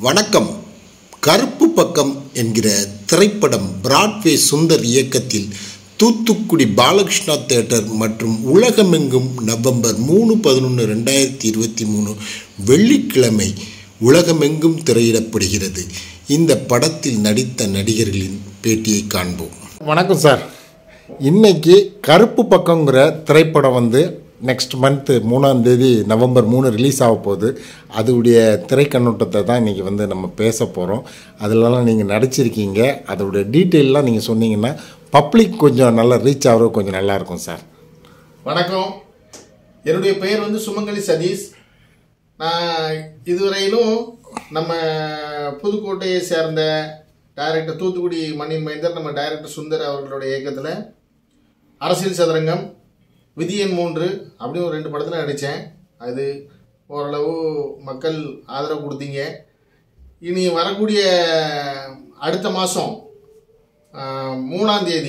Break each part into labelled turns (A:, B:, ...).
A: வணக்கம் கருப்பு பக்கம் என்கிற திரைப்படம் பிராட்வே சுந்தர் இயக்கத்தில் தூத்துக்குடி பாலகிருஷ்ணா தேட்டர் மற்றும் உலகமெங்கும் நவம்பர் மூணு பதினொன்று ரெண்டாயிரத்தி இருபத்தி மூணு வெள்ளிக்கிழமை உலகமெங்கும் திரையிடப்படுகிறது இந்த படத்தில் நடித்த நடிகர்களின் பேட்டியை காண்போம் வணக்கம் சார் இன்னைக்கு கருப்பு பக்கங்கிற திரைப்படம் வந்து நெக்ஸ்ட் மந்த்து மூணாம் தேதி நவம்பர் மூணு ரிலீஸ் ஆக போகுது அதோடைய திரைக்கண்ணோட்டத்தை தான் இன்றைக்கி வந்து நம்ம பேச போகிறோம் அதிலலாம் நீங்கள் நடிச்சிருக்கீங்க அதோடைய டீட்டெயிலெலாம் நீங்கள் சொன்னீங்கன்னா பப்ளிக் கொஞ்சம் நல்லா ரீச் ஆகிறது கொஞ்சம் நல்லாயிருக்கும் சார்
B: வணக்கம் என்னுடைய பெயர் வந்து சுமங்கலி சதீஷ் நான் இதுவரையிலும் நம்ம புதுக்கோட்டையை சேர்ந்த டைரக்டர் தூத்துக்குடி மண்ணின் மைந்தர் நம்ம டைரக்டர் சுந்தர் அவர்களுடைய இயக்கத்தில் அரசியல் சதுரங்கம் விதியன் மூன்று அப்படின்னு ஒரு ரெண்டு படத்தில் நடித்தேன் அது ஓரளவு மக்கள் ஆதரவு கொடுத்தீங்க இனி வரக்கூடிய அடுத்த மாதம் மூணாம் தேதி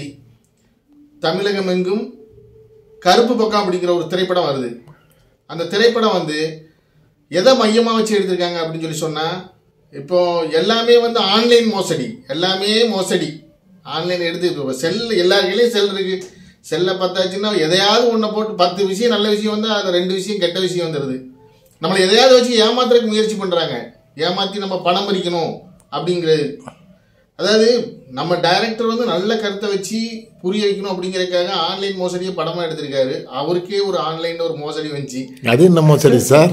B: தமிழகம் எங்கும் கருப்பு பக்கம் அப்படிங்கிற ஒரு திரைப்படம் வருது அந்த திரைப்படம் வந்து எதை மையமாக வச்சு எடுத்திருக்காங்க அப்படின்னு சொல்லி சொன்னால் இப்போ எல்லாமே வந்து ஆன்லைன் மோசடி எல்லாமே மோசடி ஆன்லைன் எடுத்து இப்போ செல் எல்லார் கையிலையும் செல் இருக்கு செல்லை பார்த்தாச்சுன்னா எதையாவது ஒன்றை போட்டு பத்து விஷயம் நல்ல விஷயம் வந்து அது ரெண்டு விஷயம் கெட்ட விஷயம் வந்துடுது நம்மளை எதையாவது வச்சு ஏமாத்துறதுக்கு முயற்சி பண்ணுறாங்க ஏமாற்றி நம்ம பணம் பறிக்கணும் அப்படிங்கிறது அதாவது நம்ம டைரக்டர் வந்து நல்ல கருத்தை வச்சு புரிய வைக்கணும் அப்படிங்கறதுக்காக ஆன்லைன் மோசடியை படமா எடுத்திருக்காரு அவருக்கே ஒரு ஆன்லைன் ஒரு மோசடி வந்துச்சு
A: அது என்னமோ சரி சார்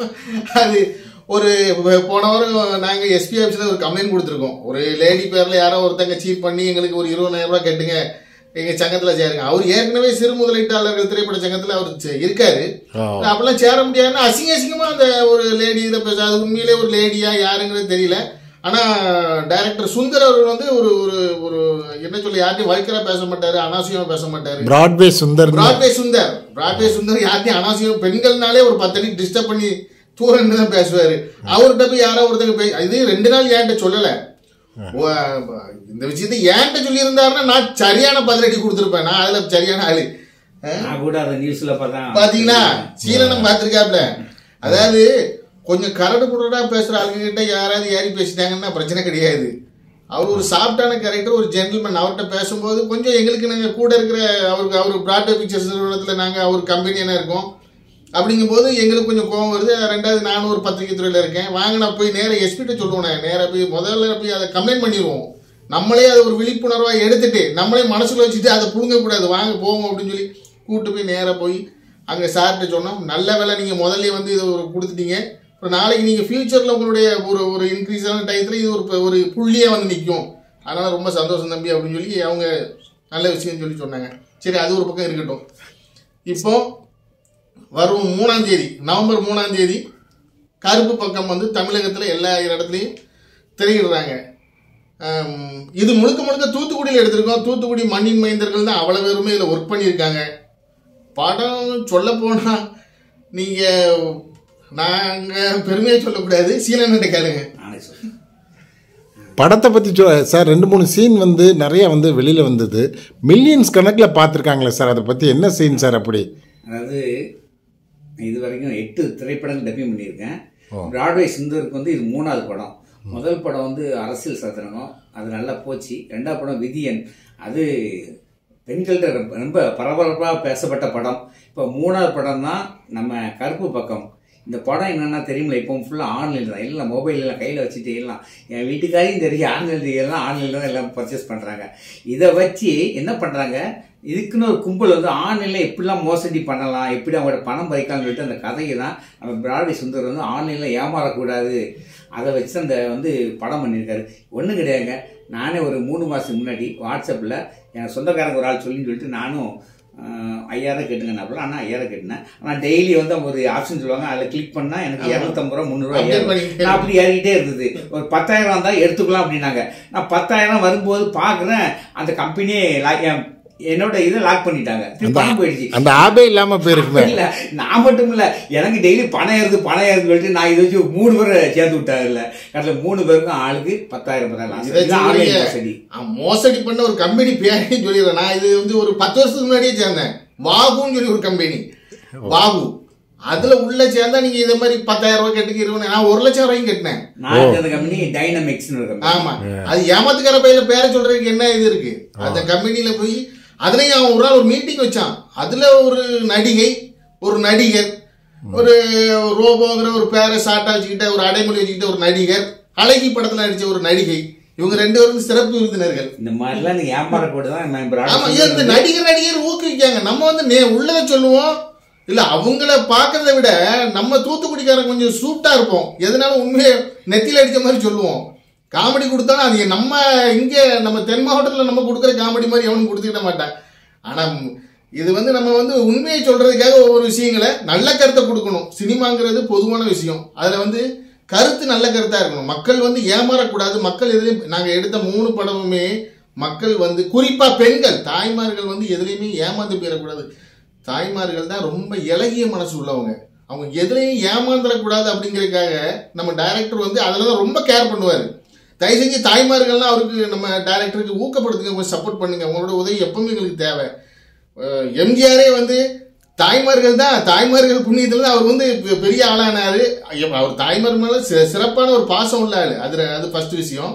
B: அது ஒரு போன வாரம் நாங்க எஸ்பி ஆஃபீஸில் ஒரு கம்ப்ளைண்ட் கொடுத்துருக்கோம் ஒரு லேடி பேர்ல யாரோ ஒருத்தங்க சீட் பண்ணி எங்களுக்கு ஒரு இருபதாயிரம் ரூபாய் கட்டுங்க எங்க சங்கத்துல சேருங்க அவர் ஏற்கனவே சிறு முதலீட்டாளர்கள் திரைப்பட சங்கத்துல அவர் சே- இருக்காரு
A: ஆ.
B: அப்பெல்லாம் சேர முடியாதுன்னா அசிங்க அசிங்கமா அந்த ஒரு லேடி இதை பேச அது உண்மையிலே ஒரு லேடியா யாருங்கிறது தெரியல ஆனா டைரக்டர் சுந்தர் அவர்கள் வந்து ஒரு ஒரு ஒரு என்ன சொல்ல யார்ட்டையும் வழக்கரா பேச மாட்டாரு அனாவசியமா பேச மாட்டாரு
A: Broadway Sundar
B: Broadway Sundar Broadway Sundar யார்ட்டையும் அனாவசியம் பெண்கள்னாலே ஒரு பத்து அடி டிஸ்டர்ப் பண்ணி தூரன்னு தான் பேசுவாரு அவர்கிட்ட போய் யாரோ ஒருத்தங்க போய் இது ரெண்டு நாள் ஏன்ட்ட சொல்லல ஓ, இந்த விஷயத்தை ஏன்ட்ட சொல்லியிருந்தாருன்னா நான் சரியான பதிலடி கொடுத்துருப்பேன் நான் அதுல சரியான ஆளு அஹ்,
C: நான் கூட அதை நியூஸ்ல பார்த்தேன்
B: பாத்தீங்களா சீலனம் பார்த்திருக்காப்ல அதாவது கொஞ்சம் கரடு குரடா பேசுற ஆளுங்க கிட்ட யாராவது ஏறி பேசிட்டாங்கன்னா பிரச்சனை கிடையாது அவர் ஒரு சாஃப்டான கேரக்டர் ஒரு ஜென்டில்மேன் அவர்கிட்ட பேசும்போது கொஞ்சம் எங்களுக்கு நாங்கள் கூட இருக்கிற அவருக்கு அவர் பிராட்வே பிக்சர்ஸ் நிறுவனத்தில் நாங்கள் அவர் கம்பெனியான இருக்கோம் அப்படிங்கும்போது எங்களுக்கு கொஞ்சம் கோவம் வருது ரெண்டாவது நானும் ஒரு பத்திரிகை துறையில் இருக்கேன் வாங்க நான் போய் நேராக எஸ்பிட்ட சொல்லுவேன் நான் நேராக போய் முதல்ல போய் அதை கம்ப்ளைண்ட் பண்ணிடுவோம் நம்மளே அதை ஒரு விழிப்புணர்வாக எடுத்துட்டு நம்மளே மனசுல வச்சுட்டு அதை புடுங்கக்கூடாது வாங்க போவோம் அப்படின்னு சொல்லி கூப்பிட்டு போய் நேராக போய் அங்கே சார்கிட்ட சொன்னோம் நல்ல வேலை நீங்கள் முதல்ல வந்து இதை ஒரு கொடுத்துட்டீங்க அப்புறம் நாளைக்கு நீங்கள் ஃபியூச்சரில் உங்களுடைய ஒரு ஒரு இன்க்ரீஸான டயத்தில் இது ஒரு ப- ஒரு புள்ளியாக வந்து நிற்கும் அதனால் ரொம்ப சந்தோஷம் தம்பி அப்படின்னு சொல்லி அவங்க நல்ல விஷயம் சொல்லி சொன்னாங்க சரி அது ஒரு பக்கம் இருக்கட்டும் இப்போ வரும் மூணாம் தேதி நவம்பர் மூணாம் தேதி கருப்பு பக்கம் வந்து தமிழகத்தில் எல்லா இடத்துலையும் திரையிடுறாங்க ஆம், இது முழுக்க முழுக்க தூத்துக்குடியில் எடுத்திருக்கோம் தூத்துக்குடி மண்ணின் மைந்தர்கள் தான் அவ்வளோ பேருமே இதில் ஒர்க் பண்ணியிருக்காங்க படம் சொல்ல போனா நீங்க நாங்க பெருமையை சொல்லக்கூடாது சீலன்கிட்ட கேளுங்க
C: நானே சொல்றேன்
A: படத்தை பற்றி சொ சார் ரெண்டு மூணு சீன் வந்து நிறைய வந்து வெளியில் வந்தது மில்லியன்ஸ் கணக்கில் பார்த்துருக்காங்களே சார் அதை பற்றி என்ன சீன் சார் அப்படி
C: அதாவது இது வரைக்கும் எட்டு திரைப்படங்கள் டப்பிங் பண்ணியிருக்கேன் பிராட்வே சுந்தருக்கு வந்து இது மூணாவது படம் முதல் படம் வந்து அரசியல் சத்திரங்கம் அது நல்லா போச்சு ரெண்டாவது படம் விதியன் அது பெண்கள்கிட்ட ரொம்ப- ரொம்ப பரபரப்பாக பேசப்பட்ட படம் இப்போ மூணாவது படம் தான் நம்ம கருப்பு பக்கம் இந்த படம் என்னன்னா தெரியுமில்ல இப்போ ஃபுல்லாக ஆன்லைன் தான் எல்லாம் மொபைல் எல்லாம் கையில் வச்சுட்டு எல்லாம் என் வீட்டுக்காரையும் தெரியும் ஆன்லைன் எல்லாம் ஆன்லைனில் தான் எல்லாம் பர்ச்சேஸ் பண்ணுறாங்க இதை வச்சு என்ன பண்ணுறாங்க இதுக்குன்னு ஒரு கும்பல் வந்து ஆன்லைனில் எப்படிலாம் மோசடி பண்ணலாம் எப்படி அவங்களோட பணம் பறிக்கலாம்னு சொல்லிட்டு அந்த கதையை தான் நம்ம பிராடி சுந்தர் வந்து ஆன்லைனில் ஏமாறக்கூடாது அதை வச்சு அந்த வந்து படம் பண்ணியிருக்காரு ஒன்றும் கிடையாதுங்க நானே ஒரு மூணு மாதத்துக்கு முன்னாடி வாட்ஸ்அப்பில் என் சொந்தக்காரங்க ஒரு ஆள் சொல்லின்னு சொல்லிட்டு நானும் ஆஹ், ஐயாயிரம் கேட்டுங்க ஆனால் ஐயாயிரம் கேட்டினேன் ஆனால் டெய்லி வந்து அவங்க ஒரு ஆப்ஷன் சொல்லுவாங்க அதில் கிளிக் பண்ணால் எனக்கு இரநூத்தம்பது ரூபா முந்நூறுரூவா
B: Update
C: ஏறும்.
B: பண்ணிக்கிட்டே
C: நான் அப்படி ஏறிக்கிட்டே இருந்தது ஒரு பத்தாயிரம் வந்தால் எடுத்துக்கலாம் அப்படின்னாங்க நான் பத்தாயிரம் வரும்போது பார்க்குறேன் அந்த கம்பெனியே லாக் என் என்னோட இதை லாக் பண்ணிட்டாங்க திருப்பி பணம் போயிடுச்சு
A: அந்த ஆபே இல்லாமல் போயிருக்குமே
C: இல்ல நான் மட்டும் இல்ல எனக்கு டெய்லி பணம் ஏறுது பணம் ஏறுது சொல்லிட்டு நான் இதை வச்சு மூணு பேரை சேர்த்து விட்டாருல்ல கடைசியில் மூணு பேருக்கும் ஆளுக்கு பத்தாயிரம் பத்தாயிரம்
B: இதை
C: இது ஆன்லைன்
B: சொல்றீங்க.
C: மோசடி
B: ஆ, மோசடி பண்ண ஒரு கம்பெனி பேரையும் சொல்லிடுறேன் நான் இது வந்து ஒரு பத்து வருஷத்துக்கு முன்னாடியே சேர்ந்தேன் வாகுன்னு சொல்லி ஒரு கம்பெனி வாகு அதுல உள்ள சேர்ந்தா நீங்க இதே மாதிரி பத்தாயிரம் ரூபாய் கட்டுக்கு இருபது நான் ஒரு லட்சம் ரூபாய்க்கு கட்டினேன்
C: நான் இருக்கிற கம்பெனி டைனமிக்ஸ்னு ஒரு கம்பெனி
B: ஆமா அது ஏமாத்துக்கார பையில பேரை சொல்றதுக்கு என்ன இது இருக்கு அந்த கம்பெனில போய் அதுலயும் அவன் ஒரு நாள் ஒரு மீட்டிங் வச்சான் அதுல ஒரு நடிகை ஒரு நடிகர் ஒரு ரோபோங்கிற ஒரு பேரை சாட்டா வச்சுக்கிட்ட ஒரு அடைமொழி வச்சுக்கிட்ட ஒரு நடிகர் அழகி படத்துல நடிச்ச ஒரு நடிகை இவங்க ரெண்டு பேரும் சிறப்பு விருந்தினர்கள்
C: இந்த மாதிரிலாம் நீங்க ஏமாறக்கூட தான் நான் broad
B: ஆமா
C: based
B: ஏன் இந்த நடிகர் நடிகர் ஊக்குவிக்காங்க நம்ம வந்து நே உள்ளதை சொல்லுவோம் இல்ல அவங்கள பாக்குறத விட நம்ம தூத்துக்குடிக்காரன் கொஞ்சம் சூட்டா இருப்போம் எதனாலும் உண்மையை நெத்தியில அடிச்ச மாதிரி சொல்லுவோம் காமெடி கொடுத்தாலும் அது நம்ம இங்க நம்ம தென் மாவட்டத்துல நம்ம கொடுக்குற காமெடி மாதிரி எவனும் கொடுத்துக்கிட மாட்டான் ஆனா ம், இது வந்து நம்ம வந்து உண்மையை சொல்றதுக்காக ஒவ்வொரு விஷயங்களை நல்ல கருத்தை கொடுக்கணும் சினிமாங்கிறது பொதுவான விஷயம் அதுல வந்து கருத்து நல்ல கருத்தா இருக்கணும் மக்கள் வந்து ஏமாறக்கூடாது மக்கள் எதுலையும் நாங்க எடுத்த மூணு படமுமே மக்கள் வந்து குறிப்பா பெண்கள் தாய்மார்கள் வந்து எதுலையுமே ஏமாந்து போயிடக்கூடாது தாய்மார்கள் தான் ரொம்ப இலகிய மனசு உள்ளவங்க அவங்க எதுலையும் ஏமாந்துடக்கூடாது அப்படிங்கறதுக்காக நம்ம டைரக்டர் வந்து அதில் தான் ரொம்ப கேர் பண்ணுவார் தயவு செஞ்சு தாய்மார்கள்லாம் அவருக்கு நம்ம டைரக்டருக்கு ஊக்கப்படுத்துங்க கொஞ்சம் சப்போர்ட் பண்ணுங்க உங்களோட உதவி எப்பவுமே எங்களுக்கு தேவை அஹ் எம்ஜிஆரே வந்து தாய்மார்கள் தான் தாய்மார்கள் புண்ணியத்தில் தான் அவர் வந்து பெ- பெரிய ஆளானாரு ஐய- அவர் தாய்மார் மேல சி- சிறப்பான ஒரு பாசம் உள்ள ஆளு அது அது ஃபர்ஸ்ட் விஷயம்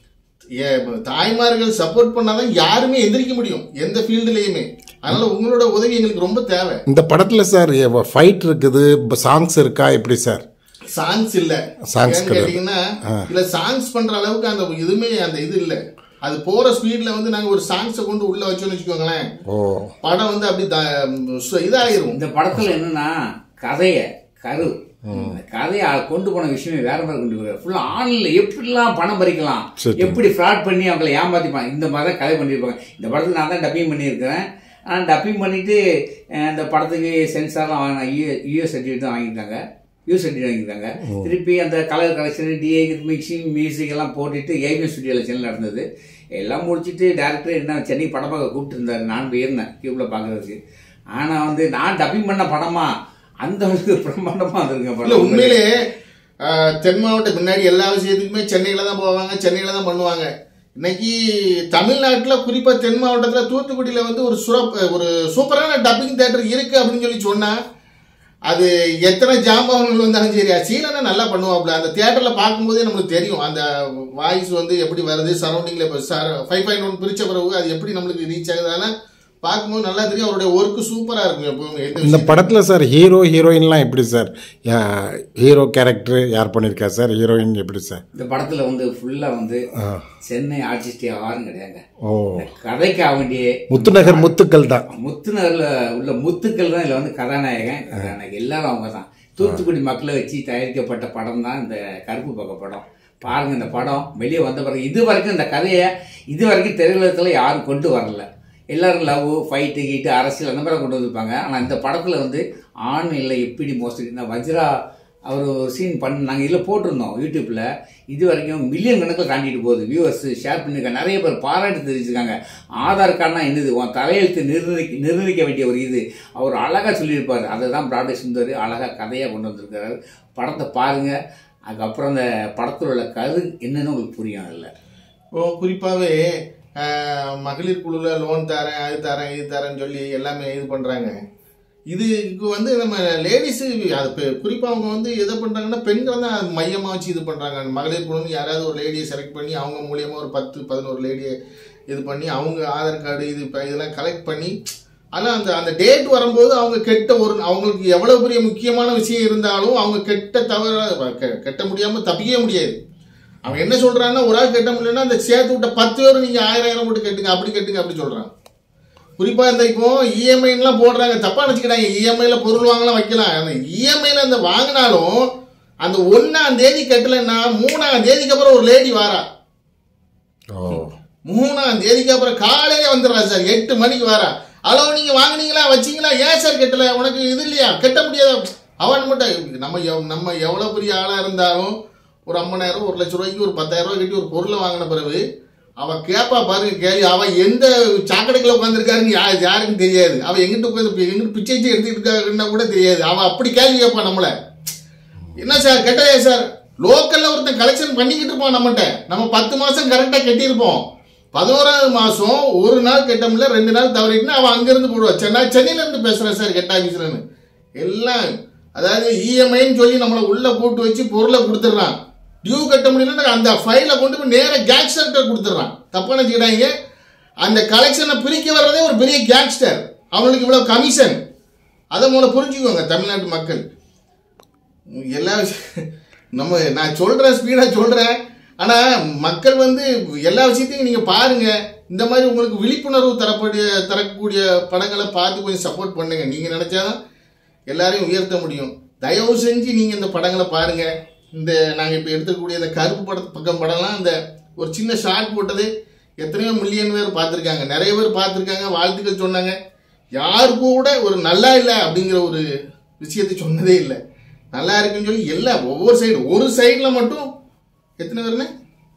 B: ஏ- தாய்மார்கள் சப்போர்ட் பண்ணாதான் யாருமே எந்திரிக்க முடியும் எந்த ஃபீல்டுலயுமே அதனால உங்களோட உதவி எங்களுக்கு ரொம்ப தேவை
A: இந்த படத்துல சார் ஃபைட் இருக்குது சாங்ஸ் இருக்கா எப்படி சார்
B: சாங்ஸ் இல்ல
A: Songs
B: ஏன்னு
A: கிடையாது.
B: கேட்டீங்கன்னா இல்ல சாங்ஸ் பண்ற அளவுக்கு அந்த இதுமே அந்த இது இல்ல அது போற ஸ்பீட்ல வந்து நாங்க ஒரு சாங்ஸை கொண்டு உள்ள வச்சோம்னு வச்சுக்கோங்களேன்
A: ஓ
B: படம் வந்து அப்படி த- சு- இதாயிரும்
C: இந்த படத்துல என்னன்னா கதைய கரு இந்த கதையை கொண்டு போன விஷயமே வேற மாதிரி கொண்டு போய் ஃபுல்லா ஆன்ல எப்படிலாம் பணம் பறிக்கலாம்
A: சரி.
C: எப்படி ஃப்ராட் பண்ணி அவங்களை ஏமாத்திப்பாங்க இந்த மாதிரி தான் கதை பண்ணியிருப்பாங்க இந்த படத்துக்கு நான் தான் டப்பிங் பண்ணியிருக்கிறேன் ஆனால் டப்பிங் பண்ணிட்டு அஹ், இந்த படத்துக்கு சென்சார்லாம் வாங்கினா யூஎஸ் சர்டிஃபிகேட் தான் வாங்கிட்டாங்க யூஎஸ் சர்டிஃபிகேட் வாங்கிட்டாங்க திருப்பி அந்த கலர் கலெக்ஷன் டிஏ மிக்சிங் மியூசிக் எல்லாம் போட்டுட்டு ஏவிஎம் ஸ்டுடியோவில் சேனல் நடந்தது எல்லாம் முடிச்சுட்டு டேரக்டர் என்ன சென்னை படம் பார்க்க கூப்பிட்டு இருந்தாரு நான் போயிருந்தேன் கியூப்ல பார்க்கறதுக்கு ஆனால் வந்து நான் டப்பிங் பண்ண படமா அந்த அளவுக்கு பிரம்மாண்டமா இருந்திருக்க
B: இல்ல
C: படம்
B: உண்மையிலே ஆஹ், தென் மாவட்டம் முன்னாடி எல்லா விஷயத்துக்குமே சென்னையில தான் போவாங்க சென்னையில தான் பண்ணுவாங்க இன்னைக்கு தமிழ்நாட்டுல குறிப்பா தென் மாவட்டத்துல தூத்துக்குடியில வந்து ஒரு சுரப் ஒரு சூப்பரான டப்பிங் தேட்டர் இருக்கு அப்படின்னு சொல்லி சொன்னா அது எத்தனை ஜாம்பவன்கள் வந்தாலும் சரி சீலனை நல்லா பண்ணுவாப்ல அந்த தியேட்டர்ல பார்க்கும்போதே நம்மளுக்கு தெரியும் அந்த வாய்ஸ் வந்து எப்படி வருது சரௌண்டிங்ல இப்போ ஃபைவ் பாயிண்ட் ஒன் பிரிச்ச பிறகு அது எப்படி நம்மளுக்கு ரீச் ஆகுது அதெல்லாம் பார்க்கும்போது நல்லா தெரியும் அவருடைய ஒர்க் சூப்பரா இருக்கும் எப்பவுமே எந்த
A: இந்த
B: விஷயம்
A: படத்துல சார் ஹீரோ ஹீரோயின்லாம் எப்படி சார் ஹீரோ கேரக்டர் யார் பண்ணியிருக்கா சார் ஹீரோயின் எப்படி சார்
C: இந்த படத்துல வந்து ஃபுல்லா வந்து சென்னை ஆர்டிஸ்ட் யாரும் கிடையாதுங்க
A: ஓ
C: இந்த கதைக்காக வேண்டிய
A: முத்துநகர் முத்துக்கள் தான்
C: முத்துநகர்ல உள்ள முத்துக்கள் தான் இதுல வந்து கதாநாயகன் கதாநாயகி எல்லாரும் அவங்க தான் தூத்துக்குடி மக்களை வச்சு தயாரிக்கப்பட்ட படம் தான் இந்த கருப்பு பக்க படம் பாருங்க இந்த படம் வெளியே வந்த பிறகு இது வரைக்கும் இந்த கதையை இது வரைக்கும் திரையுலகத்துல யாரும் கொண்டு வரல எல்லாரும் லவ் ஃபைட்டு கீட்டு அரசியல் அந்த மாதிரி கொண்டு வந்திருப்பாங்க ஆனால் இந்த படத்தில் வந்து ஆண் இல்லை எப்படி மோசடி இந்த வஜ்ரா அவர் ஒரு சீன் பண்ண நாங்கள் இதில் போட்டிருந்தோம் யூடியூப்பில் இது வரைக்கும் மில்லியன் கணக்கில் தாண்டிட்டு போகுது வியூவர்ஸ் ஷேர் பண்ணியிருக்காங்க நிறைய பேர் பாராட்டு தெரிவிச்சிருக்காங்க ஆதார் கார்டுனா என்னது உன் தலையெழுத்து நிர்ணயிக்க நிர்ணயிக்க வேண்டிய ஒரு இது அவர் அழகாக சொல்லியிருப்பார் அதை தான் பிராடே சுந்தர் அழகாக கதையாக கொண்டு வந்திருக்காரு படத்தை பாருங்கள் அதுக்கப்புறம் அந்த படத்தில் உள்ள கரு என்னன்னு உங்களுக்கு புரியும் அதில்
B: இப்போ குறிப்பாகவே மகளிர் குழுவில் லோன் தரேன் அது தரேன் இது தரேன்னு சொல்லி எல்லாமே இது பண்ணுறாங்க இதுக்கு வந்து நம்ம லேடிஸு அது பெ- குறிப்பா அவங்க வந்து எதை பண்ணுறாங்கன்னா பெண்களை தான் அது மையமாக வச்சு இது பண்ணுறாங்க மகளிர் குழுன்னு யாராவது ஒரு லேடியை செலக்ட் பண்ணி அவங்க மூலியமாக ஒரு பத்து பதினோரு லேடியை இது பண்ணி அவங்க ஆதார் கார்டு இது இப்போ இதெல்லாம் கலெக்ட் பண்ணி ஆனால் அந்த அந்த டேட் வரும்போது அவங்க கெட்ட ஒரு அவங்களுக்கு எவ்வளோ பெரிய முக்கியமான விஷயம் இருந்தாலும் அவங்க கெட்ட தவற கெ- கெட்ட முடியாமல் தப்பிக்கவே முடியாது அவன் என்ன சொல்றான்னா ஒரு ஆள் கட்ட முடியலன்னா அந்த சேர்த்து விட்ட பத்து பேரும் நீங்க ஆயிரம் ஆயிரம் போட்டு கட்டுங்க அப்படி கட்டுங்க அப்படி சொல்றான் குறிப்பா இந்த இப்போ இஎம்ஐலாம் போடுறாங்க தப்பா நினைச்சுக்கிறாங்க இஎம்ஐல பொருள் வாங்கலாம் வைக்கலாம் அந்த இஎம்ஐல அந்த வாங்கினாலும் அந்த ஒன்னாம் தேதி கட்டலைன்னா மூணாம் தேதிக்கு அப்புறம் ஒரு லேடி வாரா
A: ஓ
B: மூணாம் தேதிக்கு அப்புறம் காலையிலே வந்துடுறா சார் எட்டு மணிக்கு வரா ஹலோ நீங்க வாங்குனீங்களா வச்சீங்களா ஏன் சார் கட்டல உனக்கு இது இல்லையா கட்ட முடியாதா அவன் மட்டும் நம்ம எவ்- நம்ம எவ்வளவு பெரிய ஆளா இருந்தாலும் ஒரு ஐம்பதாயிரம் ஒரு லட்ச ரூபாய்க்கு ஒரு பத்தாயிரம் ரூபாய் கட்டி ஒரு பொருளை வாங்கின பிறகு அவ கேப்பா பாருங்க கேள்வி அவன் எந்த சாக்கடைக்குள்ள உட்காந்துருக்காருன்னு யா யாருக்கும் தெரியாது அவன் எங்கிட்ட உட்காந்து எங்கிட்ட பிச்சை வச்சு எடுத்துட்டு இருக்காருன்னா கூட தெரியாது அவன் அப்படி கேள்வி கேட்பான் நம்மள என்ன சார் கட்டலையா சார் லோக்கல்ல ஒருத்தன் கலெக்ஷன் பண்ணிக்கிட்டு இருப்போம் நம்மகிட்ட நம்ம பத்து மாசம் கரெக்டா கட்டியிருப்போம் பதினோராவது மாசம் ஒரு நாள் கட்ட முடியல ரெண்டு நாள் தவறிட்டுனா அவன் அங்கிருந்து போடுவான் சென்னை சென்னையில இருந்து பேசுறேன் சார் கெட்ட ஆபீஸ்லன்னு எல்லாம் அதாவது இஎம்ஐன்னு சொல்லி நம்மளை உள்ள போட்டு வச்சு பொருளை கொடுத்துட்றான் டியூ கட்ட முடியலன்னா அந்த ஃபைலை கொண்டு போய் நேராக கேங்ஸ்டர்கிட்ட கொடுத்துட்றான் தப்பான செய்யறாங்க அந்த கலெக்ஷனை பிரிக்க வர்றதே ஒரு பெரிய கேங்ஸ்டர் அவனுக்கு இவ்வளோ கமிஷன் அதை மூலம் புரிஞ்சுக்கோங்க தமிழ்நாட்டு மக்கள் எல்லா விஷயம் நம்ம நான் சொல்கிறேன் ஸ்பீடாக சொல்கிறேன் ஆனால் மக்கள் வந்து எல்லா விஷயத்தையும் நீங்கள் பாருங்கள் இந்த மாதிரி உங்களுக்கு விழிப்புணர்வு தரக்கூடிய தரக்கூடிய படங்களை பார்த்து கொஞ்சம் சப்போர்ட் பண்ணுங்க நீங்கள் நினச்சாதான் எல்லாரையும் உயர்த்த முடியும் தயவு செஞ்சு நீங்கள் இந்த படங்களை பாருங்கள் இந்த நாங்கள் இப்போ எடுத்துக்கூடிய இந்த கருப்பு பட பக்கம் படம்லாம் இந்த ஒரு சின்ன ஷார்ட் போட்டது எத்தனையோ மில்லியன் பேர் பார்த்துருக்காங்க நிறைய பேர் பார்த்துருக்காங்க வாழ்த்துக்கள் சொன்னாங்க யாரு கூட ஒரு நல்லா இல்லை அப்படிங்கிற ஒரு விஷயத்தை சொன்னதே இல்லை நல்லா இருக்குன்னு சொல்லி எல்லா ஒவ்வொரு சைடு ஒரு சைடில் மட்டும் எத்தனை பேருண்ணே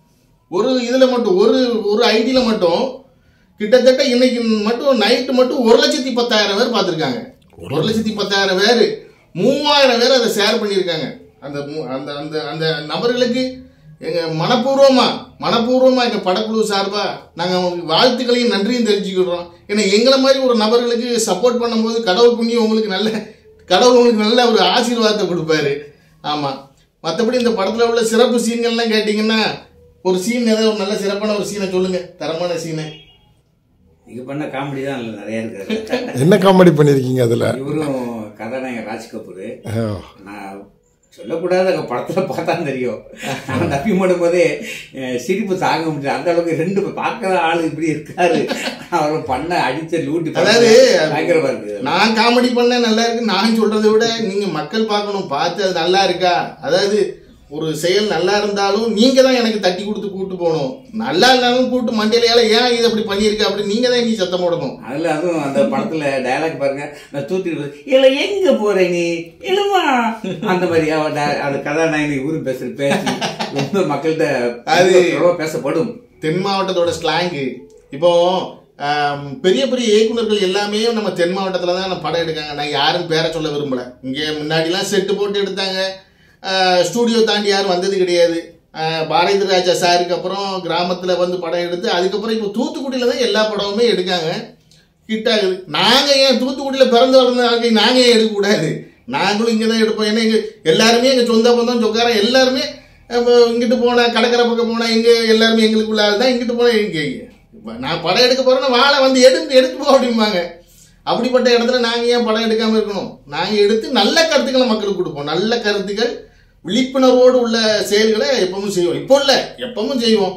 B: ஒரு இதில் மட்டும் ஒரு ஒரு ஐடியில் மட்டும் கிட்டத்தட்ட இன்னைக்கு மட்டும் நைட்டு மட்டும் ஒரு லட்சத்தி பத்தாயிரம் பேர் பார்த்துருக்காங்க ஒரு லட்சத்தி பத்தாயிரம் பேர் மூவாயிரம் பேர் அதை ஷேர் பண்ணியிருக்காங்க அந்த மூ- அந்த அந்த அந்த நபர்களுக்கு எங்க மனப்பூர்வமா மனப்பூர்வமா எங்க படக்குழு சார்பா நாங்க அவங்களுக்கு வாழ்த்துக்களையும் நன்றியும் தெரிஞ்சுக்கிறோம் ஏன்னா எங்களை மாதிரி ஒரு நபர்களுக்கு சப்போர்ட் பண்ணும்போது கடவுள் புண்ணியம் உங்களுக்கு நல்ல கடவுள் உங்களுக்கு நல்ல ஒரு ஆசீர்வாதத்தை கொடுப்பாரு ஆமா மற்றபடி இந்த படத்துல உள்ள சிறப்பு சீன்கள்லாம் கேட்டிங்கன்னா ஒரு சீன் ஏதாவது ஒரு நல்ல சிறப்பான ஒரு சீனை சொல்லுங்க தரமான சீனை
C: நீங்க பண்ண காமெடி தான் அதுல நிறைய இருக்காரு
A: என்ன காமெடி பண்ணியிருக்கீங்க அதில்
C: இவரும் கதாநாயகன் ராஜ் கபூர் நான் சொல்லக்கூடாது அங்க படத்துல பார்த்தா தெரியும் நான் தப்பி பண்ணும் போதே அஹ், சிரிப்பு தாங்க முடியல அந்த அளவுக்கு ரெண்டு பேர் பார்க்கற ஆளு இப்படி இருக்காரு அவர் பண்ண அடிச்ச லூட்டி
B: அதாவது,
C: பயங்கரமா இருக்கு
B: நான் காமெடி பண்ண நல்லா இருக்கு நான் சொல்றதை விட நீங்க மக்கள் பார்க்கணும் பார்த்து அது நல்லா இருக்கா அதாவது ஒரு செயல் நல்லா இருந்தாலும் நீங்க தான் எனக்கு தட்டி கொடுத்து கூட்டு போகணும் நல்லா இருந்தாலும் கூட்டு மண்டையில ஏன் இது அப்படி பண்ணியிருக்க அப்படி நீங்க தான் நீ சத்தம் போடணும்
C: அதுல அதுவும் அந்த படத்துல டயலாக் பாருங்க நான் தூத்திட்டு இல்ல எங்க போற நீ இல்லமா அந்த மாதிரி அவ di- அந்த கதாநாயகி இவரு பேசுற பேசி ரொம்ப மக்கள்கிட்ட
B: அது-
C: ரொம்ப பேசப்படும்
B: தென் மாவட்டத்தோட ஸ்லாங்கு இப்போ ஆம், பெரிய பெரிய இயக்குனர்கள் எல்லாமே நம்ம தென் மாவட்டத்தில் தான் நம்ம படம் எடுக்காங்க நான் யாரும் பேரை சொல்ல விரும்பல இங்கே முன்னாடிலாம் செட்டு போட்டு எடுத்தாங்க ஸ்டூடியோ தாண்டி யாரும் வந்தது கிடையாது ஆ, பாரதி ராஜா சாருக்கு அப்புறம் கிராமத்தில் வந்து படம் எடுத்து அதுக்கப்புறம் இப்போ தூத்துக்குடியில் தான் எல்லா படமுமே எடுக்காங்க ஹிட் ஆகுது நாங்கள் ஏன் தூத்துக்குடியில் பிறந்து வளர்ந்த ஆளுக்கு நாங்கள் ஏன் எடுக்கக்கூடாது நாங்களும் இங்கே தான் எடுப்போம் ஏன்னா எங்கள் எல்லாருமே எங்கள் சொந்த பந்தம் சொக்காரன் எல்லாருமே அப்போ இங்கிட்டு போனா கடற்கரை பக்கம் போனா இங்கே எல்லாருமே எங்களுக்குள்ள ஆள் தான் இங்கிட்டு போனா இங்கே இப்ப நான் படம் எடுக்க போறேன்னா வாழை வந்து எடுத்து எடுத்து போ அப்படிம்பாங்க அப்படிப்பட்ட இடத்துல நாங்க ஏன் படம் எடுக்காம இருக்கணும் நாங்க எடுத்து நல்ல கருத்துக்களை மக்களுக்கு கொடுப்போம் நல்ல கருத்துக்கள் விழிப்புணர்வோடு உள்ள செயல்களை எப்பவும் செய்வோம் இப்போ இல்லை எப்பவும் செய்வோம்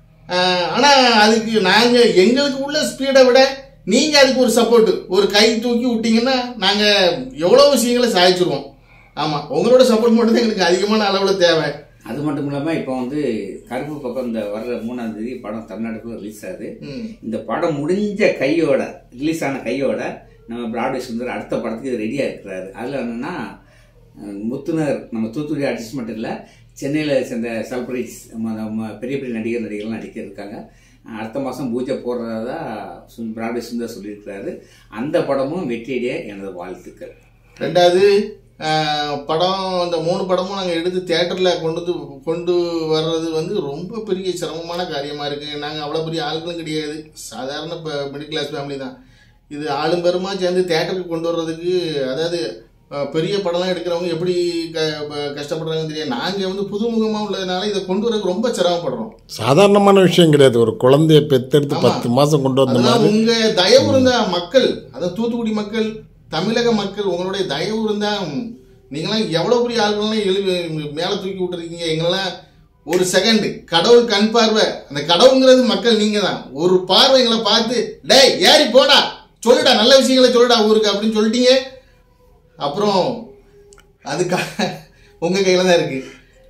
B: ஆஹ் ஆனா அதுக்கு நாங்க எங்களுக்கு உள்ள ஸ்பீடை விட நீங்க அதுக்கு ஒரு சப்போர்ட் ஒரு கை தூக்கி விட்டீங்கன்னா நாங்க எவ்வளவு விஷயங்களை சாதிச்சிருவோம் ஆமா உங்களோட சப்போர்ட் மட்டும் தான் எங்களுக்கு அதிகமான அளவுல தேவை
C: அது மட்டும் இல்லாம இப்போ வந்து கருப்பு பக்கம் இந்த வர்ற மூணாம் தேதி படம் தமிழ்நாட்டுக்குள்ள ரிலீஸ் ஆகுது
B: ம்.
C: இந்த படம் முடிஞ்ச கையோட ரிலீஸ் ஆன கையோட நம்ம பிராட்வே சுந்தர் அடுத்த படத்துக்கு ரெடியா இருக்கிறாரு அதுல என்னன்னா அஹ், முத்துனர் நம்ம தூத்துக்குடி ஆர்டிஸ்ட் மட்டும் இல்ல சென்னையில சேர்ந்த செலிபிரிட்டிஸ் நம்ம பெரிய பெரிய நடிகர் நடிகர்லாம் நடிக்க இருக்காங்க அஹ், அடுத்த மாசம் பூஜை போடுறதா சுந் பிராட்வே சுந்தர் சொல்லியிருக்கிறாரு அந்த படமும் வெற்றியடைய எனது வாழ்த்துக்கள்
B: ரெண்டாவது ஆஹ், படம் இந்த மூணு படமும் நாங்கள் எடுத்து தேட்டரில் கொண்டு வந்து கொண்டு வர்றது வந்து ரொம்ப பெரிய சிரமமான காரியமாக இருக்குது நாங்கள் அவ்வளோ பெரிய ஆட்களும் கிடையாது சாதாரண இப்போ மிடில் கிளாஸ் ஃபேமிலி தான் இது ஆளும் பெருமா சேர்ந்து தேட்டருக்கு கொண்டு வர்றதுக்கு அதாவது ஆஹ், பெரிய படம்லாம் எடுக்கிறவங்க எப்படி க ப- கஷ்டப்படுறாங்கன்னு தெரியாது நாங்கள் வந்து புதுமுகமாக உள்ளதுனால இதை கொண்டு வரதுக்கு ரொம்ப சிரமப்படுறோம்
A: சாதாரணமான விஷயம் கிடையாது ஒரு குழந்தைய பெத்தெடுத்து
B: ஆமா.
A: பத்து மாசம் கொண்டு வந்த
B: அதெல்லாம்
A: மாதிரி
B: உங்க தயவு இருந்தா மக்கள் அதாவது தூத்துக்குடி மக்கள் தமிழக மக்கள் உங்களுடைய தயவு இருந்தா நீங்களாம் எவ்வளவு பெரிய ஆள்கள்லாம் எழு மேல தூக்கி விட்டுருக்கீங்க எங்களெல்லாம் ஒரு செகண்ட் கடவுள் கண் பார்வை அந்த கடவுள்ங்கிறது மக்கள் நீங்க தான் ஒரு பார்வை எங்களை பார்த்து டேய் ஏறி போடா சொல்லுடா நல்ல விஷயங்களை சொல்லுடா ஊருக்கு அப்படின்னு சொல்லிட்டீங்க அப்புறம் அதுக்கா உங்க கையில தான் இருக்கு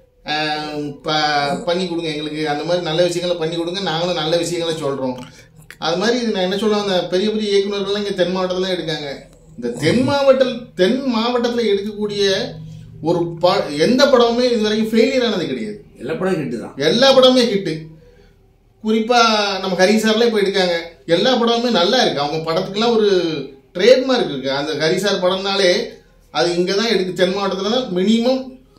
B: ஆஹ் ப- பண்ணி கொடுங்க எங்களுக்கு அந்த மாதிரி நல்ல விஷயங்களை பண்ணி கொடுங்க நாங்களும் நல்ல விஷயங்களை சொல்றோம் அது மாதிரி நான் என்ன சொல்லுவேன் அந்த பெரிய பெரிய இயக்குநர்கள்லாம் இங்கே தென் மாவட்டத்தில் தான் எடுக்காங்க இந்த தென் மாவட்ட தென் மாவட்டத்தில் எடுக்கக்கூடிய ஒரு ப எந்த படமுமே இது வரைக்கும் ஃபெயிலியர் ஆனது கிடையாது
C: எல்லா படம் ஹிட்டு தான்
B: எல்லா படமுமே ஹிட்டு குறிப்பா நம்ம ஹரி சார்லாம் இப்போ எடுக்காங்க எல்லா படமுமே நல்லா இருக்கு அவங்க படத்துக்குலாம் ஒரு ட்ரேட்மார்க் இருக்கு அந்த ஹரி சார் படம்னாலே அது இங்கே தான் எடுக்கு தென் மாவட்டத்தில் தான் மினிமம்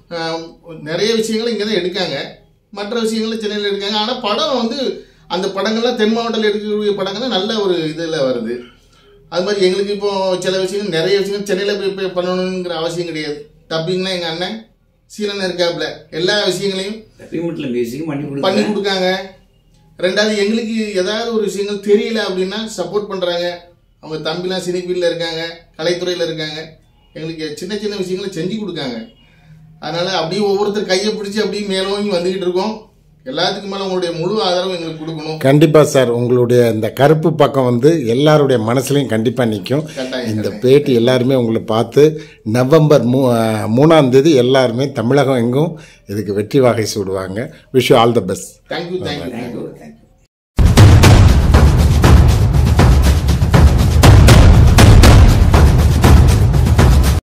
B: நிறைய விஷயங்கள் இங்கே தான் எடுக்காங்க மற்ற விஷயங்கள் சென்னையில் எடுக்காங்க ஆனால் படம் வந்து அந்த படங்கள்லாம் தென் மாவட்டத்தில் எடுக்கக்கூடிய படங்கள்லாம் நல்ல ஒரு இதில் வருது அது மாதிரி எங்களுக்கு இப்போ சில விஷயங்கள் நிறைய விஷயங்கள் சென்னையில் போய் போய் பண்ணணுங்கிற அவசியம் கிடையாது டப்பிங்னா எங்க அண்ணன் சீலன் இருக்காப்ல எல்லா விஷயங்களையும்
C: டப்பிமெண்ட்ல மியூசிக் பண்ணி
B: பண்ணி
C: கொடுக்குறேன்
B: கொடுக்காங்க ரெண்டாவது எங்களுக்கு ஏதாவது ஒரு விஷயங்கள் தெரியல அப்படின்னா சப்போர்ட் பண்றாங்க அவங்க தம்பிலாம் சினிஃபீல்டில் இருக்காங்க கலைத்துறையில் இருக்காங்க எங்களுக்கு சின்ன சின்ன விஷயங்களை செஞ்சு கொடுக்காங்க அதனால அப்படியே ஒவ்வொருத்தர் கையை பிடிச்சி அப்படியே மேலோங்கி வந்துகிட்டு இருக்கோம் எல்லாத்துக்கும் மேலே உங்களுடைய முழு ஆதரவு எங்களுக்கு கொடுக்கணும்
A: கண்டிப்பாக சார் உங்களுடைய இந்த கருப்பு பக்கம் வந்து எல்லாருடைய மனசுலையும் கண்டிப்பாக நிற்கும்
B: கட்டாயம்,
A: இந்த பேட்டி எல்லாருமே உங்களை பார்த்து நவம்பர் மூ அஹ், மூணாம் தேதி எல்லாருமே தமிழகம் எங்கும் இதுக்கு வெற்றி வாகை சூடுவாங்க wish all the best
B: thank you thank you
C: thank you thank you